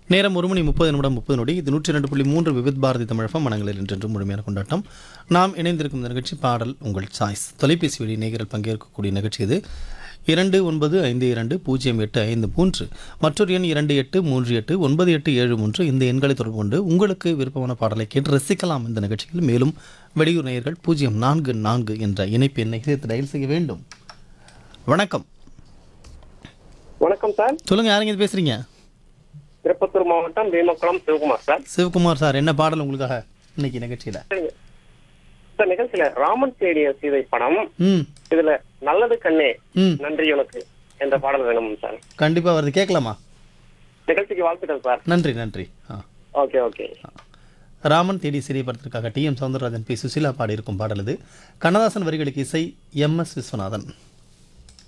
நேரம் ஒரு மணி முப்பது நிமிடம் முப்பது நொடி இது நூற்றி ரெண்டு புள்ளி மூன்று விவித் பாரதி தமிழகம் மனங்களில் இன்றென்றும் முழுமையான கொண்டாட்டம் நாம் இணைந்திருக்கும் இந்த நிகழ்ச்சி பாடல் உங்கள் சாய்ஸ் தொலைபேசி வழி நேயர்கள் பங்கேற்கக்கூடிய நிகழ்ச்சி இது இரண்டு ஒன்பது ஐந்து இரண்டு பூஜ்ஜியம் எட்டு ஐந்து மூன்று மற்றொரு எண் இரண்டு எட்டு மூன்று எட்டு ஒன்பது எட்டு ஏழு மூன்று இந்த எண்களை தொடர்பு கொண்டு உங்களுக்கு விருப்பமான பாடலை கேட்டு ரசிக்கலாம் இந்த நிகழ்ச்சியில் மேலும் வெளியூர் நேயர்கள் பூஜ்ஜியம் நான்கு நான்கு என்ற இணைப்பு எண்ணை சேர்த்து டயல் செய்ய வேண்டும் வணக்கம் வணக்கம் சார் சொல்லுங்க யாருங்க இது பேசுறீங்க திருப்பத்தூர் மாவட்டம் பீமக்குளம் சிவகுமார் சார் சிவகுமார் சார் என்ன பாடல் உங்களுக்காக இன்னைக்கு நிகழ்ச்சியில் சரிங்க சார் நிகழ்ச்சியில ராமன் தேடிய சீதை படம் ம் இதுல நல்லது கண்ணே ம் நன்றி உனக்கு என்ற பாடல் வேணும் சார் கண்டிப்பாக வருது கேட்கலாமா நிகழ்ச்சிக்கு வாழ்த்துக்கள் சார் நன்றி நன்றி ஆ ஓகே ஓகே ராமன் தேடி சிறிய படத்திற்காக T M Soundararajan P Susheela பாடியிருக்கும் பாடல் இது கண்ணதாசன் வரிகளுக்கு இசை எம் எஸ் விஸ்வநாதன்